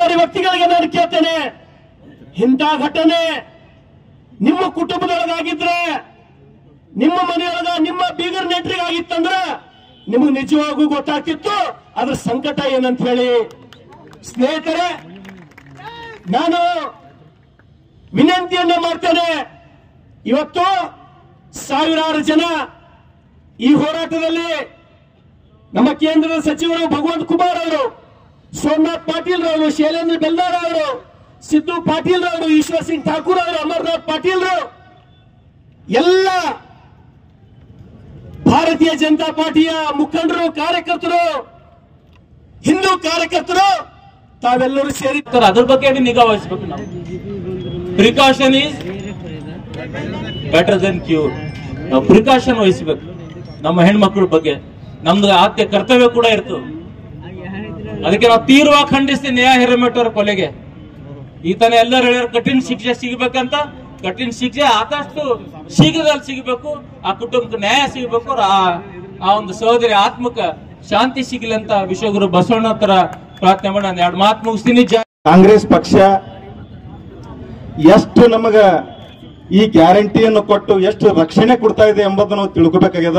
ವ್ಯಕ್ತಿಗಳಿಗೆ ನಾನು ಕೇಳ್ತೇನೆ ಇಂಥ ಘಟನೆ ನಿಮ್ಮ ಕುಟುಂಬದೊಳಗಾಗಿದ್ರೆ ನಿಮ್ಮ ಮನೆಯೊಳಗ ನಿಮ್ಮ ಬೀಗರ್ ನೆಂಟ್ರಿಗಾಗಿತ್ತಂದ್ರ ನಿಮಗೆ ನಿಜವಾಗೂ ಗೊತ್ತಾಗ್ತಿತ್ತು ಅದ್ರ ಸಂಕಟ ಏನಂತ ಹೇಳಿ ಸ್ನೇಹಿತರೆ ನಾನು ವಿನಂತಿಯನ್ನ ಮಾಡ್ತೇನೆ ಇವತ್ತು ಸಾವಿರಾರು ಜನ ಈ ಹೋರಾಟದಲ್ಲಿ ನಮ್ಮ ಕೇಂದ್ರದ ಸಚಿವರು ಭಗವಂತ ಕುಮಾರ್ ಅವರು ಸೋಮನಾಥ್ ಪಾಟೀಲ್ ಅವರು ಶೈಲೇಂದ್ರ ಬೆಲ್ಲಾರ್ ಅವರು ಸಿದ್ದು ಪಾಟೀಲ್ ಅವರು ಈಶ್ವರ್ ಸಿಂಗ್ ಠಾಕೂರ್ ಅವರು ಅಮರ್ನಾಥ್ ಪಾಟೀಲ್ ಎಲ್ಲ ಭಾರತೀಯ ಜನತಾ ಪಾರ್ಟಿಯ ಮುಖಂಡರು ಕಾರ್ಯಕರ್ತರು ಹಿಂದೂ ಕಾರ್ಯಕರ್ತರು ತಾವೆಲ್ಲರೂ ಸೇರಿ ಸರ್ ಅದ್ರ ಬಗ್ಗೆ ನಿಗಾ ವಹಿಸ್ಬೇಕು ನಾವು precaution is better than cure ನಾವು ಪ್ರಿಕಾಷನ್ ವಹಿಸ್ಬೇಕು ನಮ್ಮ ಹೆಣ್ಮಕ್ಳ ಬಗ್ಗೆ ನಮ್ದು ಆದ್ಯ ಕರ್ತವ್ಯ ಕೂಡ ಇರ್ತದೆ ಅದಕ್ಕೆ ನಾವು ತೀವ್ರವಾಗಿ ಖಂಡಿಸ್ತೀವಿ ನ್ಯಾಯ ಹಿರೇಮಠ ಅವ್ರ ಕೊಲೆಗೆ ಈತನ ಎಲ್ಲರೂ ಹೇಳ್ಯಾರ ಕಠಿಣ ಶಿಕ್ಷೆ ಸಿಗಬೇಕಂತ ಕಠಿಣ ಶಿಕ್ಷೆ ಆದಷ್ಟು ಶೀಘ್ರದಲ್ಲಿ ಸಿಗಬೇಕು ಆ ಕುಟುಂಬಕ್ಕೆ ನ್ಯಾಯ ಸಿಗಬೇಕು ಅವ್ರ ಆ- ಆ ಒಂದು ಸಹೋದರಿ ಆತ್ಮಕ ಶಾಂತಿ ಸಿಗಲಿ ಅಂತ ವಿಶ್ವಗುರು ಬಸವಣ್ಣ ಹತ್ರ ಪ್ರಾರ್ಥನೆ ಮಾಡಿ ನಾನು ಎರಡು ಮಾತು ಮುಗಿಸ್ತೀನಿ ಜೈ ಕಾಂಗ್ರೆಸ್ ಪಕ್ಷ ಎಷ್ಟು ನಮಗ ಈ ಗ್ಯಾರಂಟಿಯನ್ನು ಕೊಟ್ಟು ಎಷ್ಟು ರಕ್ಷಣೆ ಕೊಡ್ತಾ ಇದೆ ಎಂಬುದನ್ನು ನಾವು ತಿಳ್ಕೊಬೇಕಾಗ್ಯದ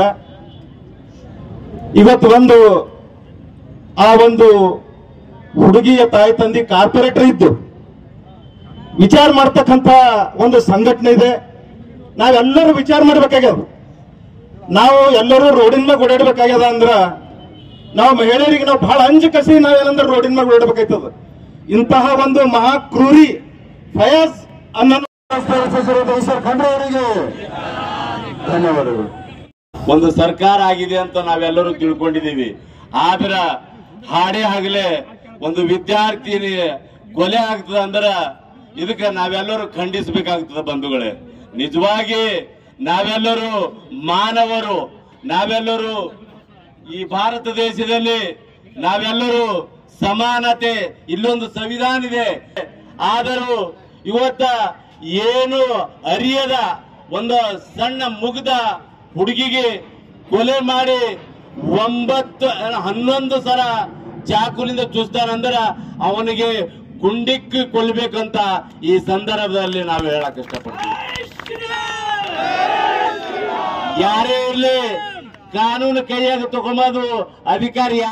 ಇವತ್ತು ಒಂದು ಆ ಒಂದು ಹುಡುಗಿಯ ತಾಯಿ ತಂದೆ ಕಾರ್ಪೊರೇಟರ್ ಇದ್ದು ವಿಚಾರ ಮಾಡ್ತಕ್ಕಂಥ ಒಂದು ಸಂಘಟನೆ ಇದೆ ನಾವೆಲ್ಲರೂ ವಿಚಾರ ಮಾಡ್ಬೇಕಾಗ್ಯದ ನಾವು ಎಲ್ಲರೂ ರೋಡಿನ ಮ್ಯಾಗ ಓಡಾಡ್ಬೇಕಾಗ್ಯದ ಅಂದ್ರ ನಾವು ಮಹಿಳೆಯರಿಗೆ ನಾವು ಬಹಳ ಅಂಜು ಕಸಿ ನಾವೇನಂದ್ರೆ ರೋಡಿನ ಮ್ಯಾಗ ಓಡಾಡ್ಬೇಕಾಯ್ತದ ಇಂತಹ ಒಂದು ಮಹಾ ಕ್ರೂರಿ ಫಯಾಜ್ ಅನ್ನೋ ಸಚಿವರು ಖಂಡ್ರೆ ಅವರಿಗೆ ಧನ್ಯವಾದಗಳು ಒಂದು ಸರ್ಕಾರ ಆಗಿದೆ ಅಂತ ನಾವೆಲ್ಲರೂ ತಿಳ್ಕೊಂಡಿದೀವಿ ಆದ್ರ ಹಾಡೇ ಆಗಲೇ ಒಂದು ವಿದ್ಯಾರ್ಥಿ ಕೊಲೆ ಆಗ್ತದ ಅಂದ್ರ ಇದಕ್ಕೆ ನಾವೆಲ್ಲರೂ ಖಂಡಿಸಬೇಕಾಗ್ತದ ಬಂಧುಗಳೇ ನಿಜವಾಗಿ ನಾವೆಲ್ಲರೂ ಮಾನವರು ನಾವೆಲ್ಲರೂ ಈ ಭಾರತ ದೇಶದಲ್ಲಿ ನಾವೆಲ್ಲರೂ ಸಮಾನತೆ ಇಲ್ಲೊಂದು ಸಂವಿಧಾನ ಇದೆ ಆದರೂ ಇವತ್ತ ಏನು ಅರಿಯದ ಒಂದು ಸಣ್ಣ ಮುಗ್ದ ಹುಡುಗಿಗೆ ಕೊಲೆ ಮಾಡಿ ಒಂಬತ್ತು ಹನ್ನೊಂದು ಸಲ ಚಾಕುಲಿಂದ ಚುಸ್ತಾನಂದ್ರ ಅವನಿಗೆ ಗುಂಡಿಕ್ಕಿ ಕೊಲ್ಬೇಕಂತ ಈ ಸಂದರ್ಭದಲ್ಲಿ ನಾವು ಹೇಳಕ್ ಇಷ್ಟಪಡ್ತೀವಿ ಯಾರೇ ಇರ್ಲಿ ಕಾನೂನು ಕೈಯಾಗ ತಗೊಂಬದು ಅಧಿಕಾರಿ